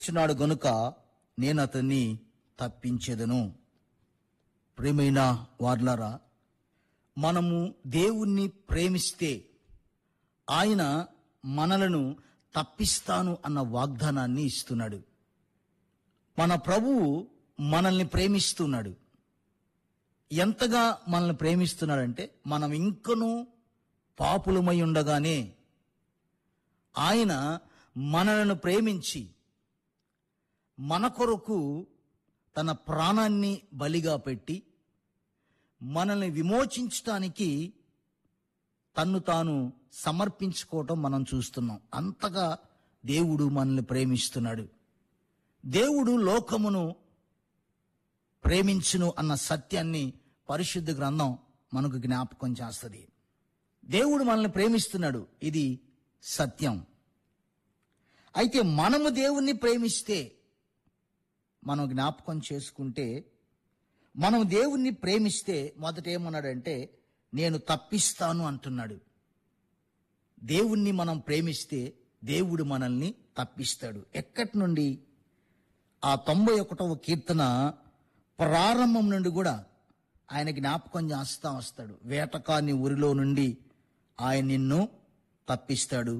ఇచ్చినాడు గనుక నేను అతన్ని తప్పించెదను ప్రేమైన వార్లరా మనము దేవుణ్ణి ప్రేమిస్తే ఆయన మనలను తప్పిస్తాను అన్న వాగ్దానాన్ని ఇస్తున్నాడు మన ప్రభువు మనల్ని ప్రేమిస్తున్నాడు ఎంతగా మనల్ని ప్రేమిస్తున్నాడంటే మనం ఇంకనూ పాపులమై ఉండగానే ఆయన మనలను ప్రేమించి మన కొరకు తన ప్రాణాన్ని బలిగా పెట్టి మనల్ని విమోచించటానికి తన్ను తాను సమర్పించుకోవటం మనం చూస్తున్నాం అంతగా దేవుడు మనల్ని ప్రేమిస్తున్నాడు దేవుడు లోకమును ప్రేమించును అన్న సత్యాన్ని పరిశుద్ధ గ్రంథం మనకు జ్ఞాపకం చేస్తుంది దేవుడు మనల్ని ప్రేమిస్తున్నాడు ఇది సత్యం అయితే మనము దేవుణ్ణి ప్రేమిస్తే మనం జ్ఞాపకం చేసుకుంటే మనం దేవుణ్ణి ప్రేమిస్తే మొదట ఏమన్నాడంటే నేను తప్పిస్తాను అంటున్నాడు దేవుణ్ణి మనం ప్రేమిస్తే దేవుడు మనల్ని తప్పిస్తాడు ఎక్కడి నుండి ఆ తొంభై ఒకటవ కీర్తన ప్రారంభం నుండి కూడా ఆయన జ్ఞాపకం చేస్తా వస్తాడు వేటకాని ఊరిలో నుండి ఆయన నిన్ను తప్పిస్తాడు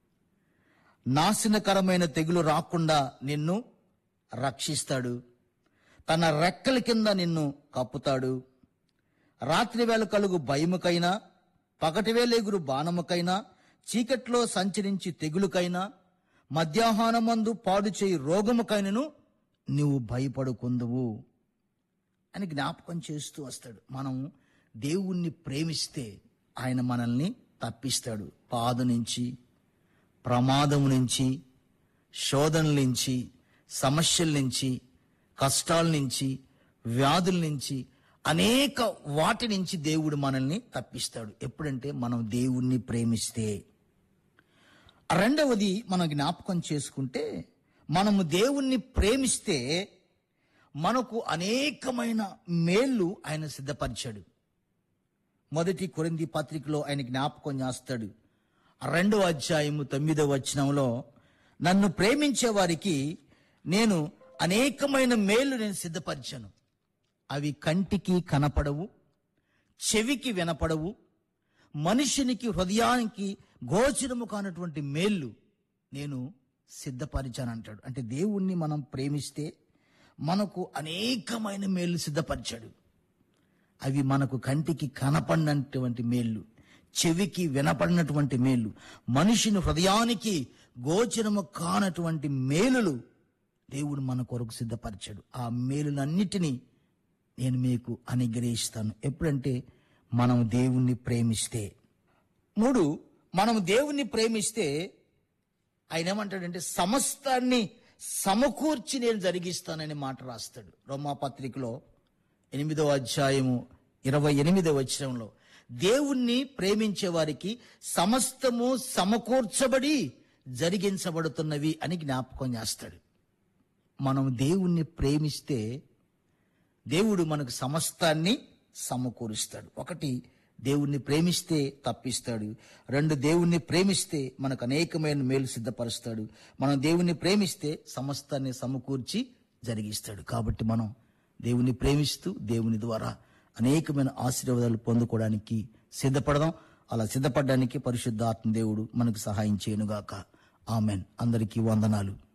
నాశనకరమైన తెగులు రాకుండా నిన్ను రక్షిస్తాడు తన రెక్కల కింద నిన్ను కప్పుతాడు రాత్రి వేళ కలుగు భయముకైనా పగటి వేలేగురు బాణముకైనా చీకట్లో సంచరించి తెగులుకైనా మధ్యాహ్నమందు పాడు చేయి రోగముకైనను నువ్వు భయపడుకుందువు అని జ్ఞాపకం చేస్తూ వస్తాడు మనం దేవుణ్ణి ప్రేమిస్తే ఆయన మనల్ని తప్పిస్తాడు పాదు నుంచి ప్రమాదం నుంచి శోధనల నుంచి సమస్యల నుంచి కష్టాల నుంచి వ్యాధుల నుంచి అనేక వాటి నుంచి దేవుడు మనల్ని తప్పిస్తాడు ఎప్పుడంటే మనం దేవుణ్ణి ప్రేమిస్తే రెండవది మనం జ్ఞాపకం చేసుకుంటే మనము దేవుణ్ణి ప్రేమిస్తే మనకు అనేకమైన మేళ్ళు ఆయన సిద్ధపరిచాడు మొదటి కొరింది పత్రికలో ఆయన జ్ఞాపకం చేస్తాడు రెండవ అధ్యాయము తొమ్మిదవ వచనంలో నన్ను ప్రేమించే వారికి నేను అనేకమైన మేలు నేను సిద్ధపరిచాను అవి కంటికి కనపడవు చెవికి వినపడవు మనుషునికి హృదయానికి గోచరము కానటువంటి మేళ్ళు నేను సిద్ధపరిచానంటాడు అంటే దేవుణ్ణి మనం ప్రేమిస్తే మనకు అనేకమైన మేళ్ళు సిద్ధపరిచాడు అవి మనకు కంటికి కనపడినటువంటి మేళ్ళు చెవికి వినపడినటువంటి మేలు మనిషిని హృదయానికి గోచరము కానటువంటి మేలులు దేవుడు మన కొరకు సిద్ధపరిచాడు ఆ మేలులన్నిటినీ నేను మీకు అనుగ్రహిస్తాను ఎప్పుడంటే మనం దేవుణ్ణి ప్రేమిస్తే మూడు మనం దేవుణ్ణి ప్రేమిస్తే ఆయన ఏమంటాడంటే సమస్తాన్ని సమకూర్చి నేను జరిగిస్తానని మాట రాస్తాడు రోమాపత్రికలో ఎనిమిదవ అధ్యాయము ఇరవై ఎనిమిదవ వచనంలో దేవుణ్ణి ప్రేమించే వారికి సమస్తము సమకూర్చబడి జరిగించబడుతున్నవి అని జ్ఞాపకం చేస్తాడు మనం దేవుణ్ణి ప్రేమిస్తే దేవుడు మనకు సమస్తాన్ని సమకూరుస్తాడు ఒకటి దేవుణ్ణి ప్రేమిస్తే తప్పిస్తాడు రెండు దేవుణ్ణి ప్రేమిస్తే మనకు అనేకమైన మేలు సిద్ధపరుస్తాడు మనం దేవుణ్ణి ప్రేమిస్తే సమస్తాన్ని సమకూర్చి జరిగిస్తాడు కాబట్టి మనం దేవుని ప్రేమిస్తూ దేవుని ద్వారా అనేకమైన ఆశీర్వాదాలు పొందుకోవడానికి సిద్ధపడదాం అలా సిద్ధపడడానికి పరిశుద్ధాత్మ దేవుడు మనకు సహాయం చేయనుగాక ఆమెన్ అందరికీ వందనాలు